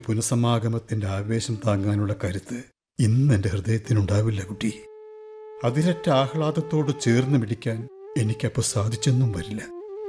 പുനഃസമാഗമത്തിന്റെ ആവേശം താങ്ങാനുള്ള കരുത്ത് ഇന്ന് എൻ്റെ ഹൃദയത്തിനുണ്ടാവില്ല കുട്ടി അതിരറ്റ ആഹ്ലാദത്തോട് ചേർന്ന് പിടിക്കാൻ എനിക്കപ്പോൾ സാധിച്ചെന്നും വരില്ല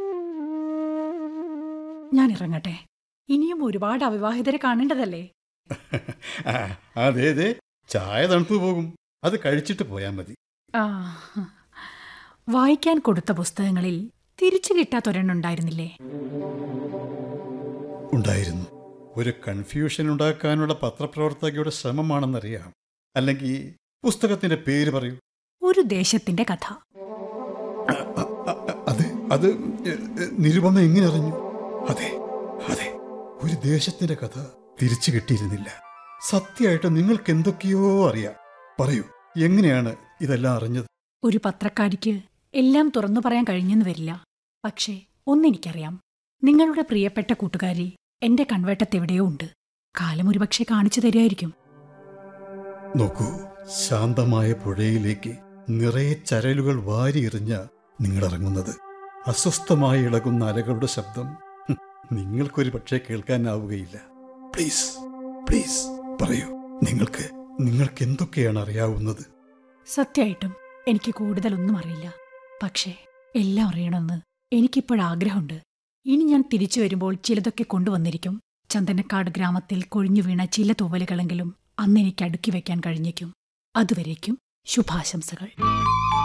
ഞാൻ ഇറങ്ങട്ടെ ഇനിയും ഒരുപാട് അവിവാഹിതരെ കാണേണ്ടതല്ലേ ആ, അതെ അതെ ചായ തണുത്തു പോകും അത് കഴിച്ചിട്ട് പോയാൽ മതി ആ വായിക്കാൻ കൊടുത്ത പുസ്തകങ്ങളിൽ തിരിച്ചു കിട്ടാത്തൊരെണ്ണുണ്ടായിരുന്നില്ലേ ഉണ്ടായിരുന്നു ഒരു കൺഫ്യൂഷൻ ഉണ്ടാക്കാനുള്ള പത്രപ്രവർത്തകയുടെ ശ്രമമാണെന്നറിയാം അല്ലെങ്കിൽ പുസ്തകത്തിന്റെ പേര് പറയൂ ഒരു ദേശത്തിന്റെ കഥ അ- അ- അത് അത് എ, എ, നിരുപമ എങ്ങനെ അറിഞ്ഞു അതെ അതെ ഒരു ദേശത്തിന്റെ കഥ തിരിച്ചു കിട്ടിയിരുന്നില്ല സത്യമായിട്ട് നിങ്ങൾക്ക് എന്തൊക്കെയോ അറിയാം പറയൂ എങ്ങനെയാണ് ഇതെല്ലാം അറിഞ്ഞത് ഒരു പത്രക്കാരിക്ക് എല്ലാം തുറന്നു പറയാൻ കഴിഞ്ഞെന്ന് വരില്ല പക്ഷേ ഒന്നെനിക്കറിയാം നിങ്ങളുടെ പ്രിയപ്പെട്ട കൂട്ടുകാരി എന്റെ കൺവേട്ടത്തെവിടെയോ ഉണ്ട് കാലം ഒരുപക്ഷെ കാണിച്ചു തരികയായിരിക്കും നോക്കൂ ശാന്തമായ പുഴയിലേക്ക് നിറയെ ചരലുകൾ വാരിയെറിഞ്ഞ നിങ്ങൾ ഇറങ്ങുന്നത് അസ്വസ്ഥമായി ഇളകുന്ന അലകളുടെ ശബ്ദം ഹും, നിങ്ങൾക്കൊരു പക്ഷേ കേൾക്കാനാവുകയില്ല പ്ലീസ് പ്ലീസ് പറയൂ നിങ്ങൾക്ക് നിങ്ങൾക്ക് എന്തൊക്കെയാണ് അറിയാവുന്നത് സത്യമായിട്ടും എനിക്ക് കൂടുതലൊന്നും അറിയില്ല പക്ഷേ എല്ലാം അറിയണമെന്ന് എനിക്കിപ്പോഴാഗ്രഹമുണ്ട് ഇനി ഞാൻ തിരിച്ചു വരുമ്പോൾ ചിലതൊക്കെ കൊണ്ടുവന്നിരിക്കും ചന്ദനക്കാട് ഗ്രാമത്തിൽ കൊഴിഞ്ഞു വീണ ചില തൂവലുകളെങ്കിലും അന്ന് എനിക്ക് അടുക്കി വയ്ക്കാൻ കഴിഞ്ഞേക്കും അതുവരേക്കും ശുഭാശംസകൾ